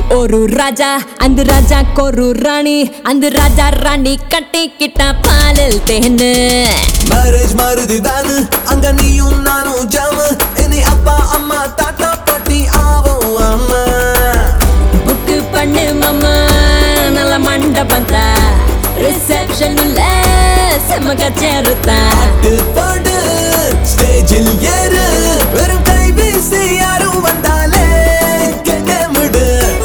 ஒரு ராஜா அந்த ராஜா ஒரு ராணி அந்த ராஜா ராணி கட்டிக்கிட்ட பாலில் தேனு மேரேஜ் மாறுதுதானு அங்க நீயும் நானும் ஜாமு இனி அப்பா அம்மா தாத்தா பாட்டி ஆவோம் அம்மா புக்கு பண்ணு மாமா நல்ல மண்டபம் ரிசப்ஷன் உள்ள செம்ம கச்சேருத்தான் பாட்டு பாடு ஸ்டேஜில் ஏறு வெறும் கை வீசி யாரும் வந்தாலே கேட்க விடு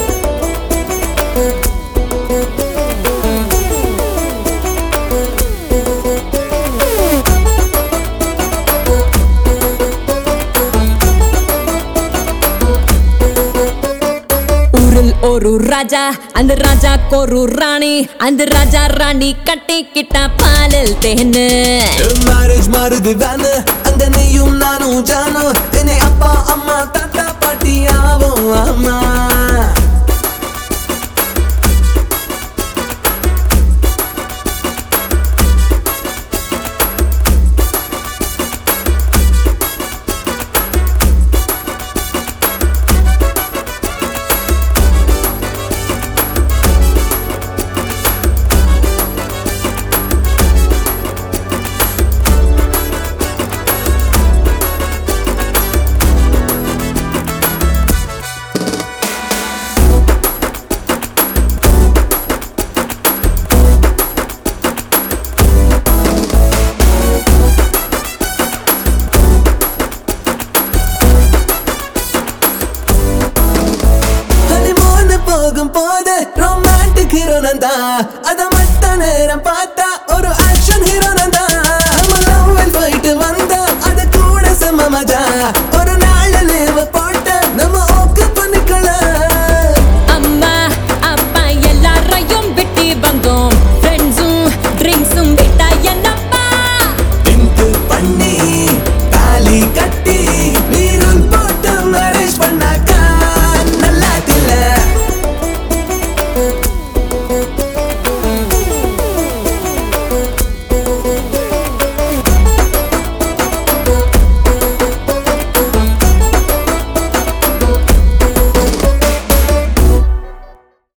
ஊரில் ஒரு ராஜா அந்த ராஜா ஒரு ராணி அந்த ராஜா ராணி கட்டிக்கிட்ட பாலில் தேனு மேரேஜ் மாறுதுதானு அங்க நீயும் நானும் ஜானு இனி அப்பா அம்மா தாத்தா பாட்டி ஆவோம் அம்மா ஹனிமூன் போகும் போது ரொமான்டிக் ஹீரோனந்தா அத மத்த நேரம் பார்த்த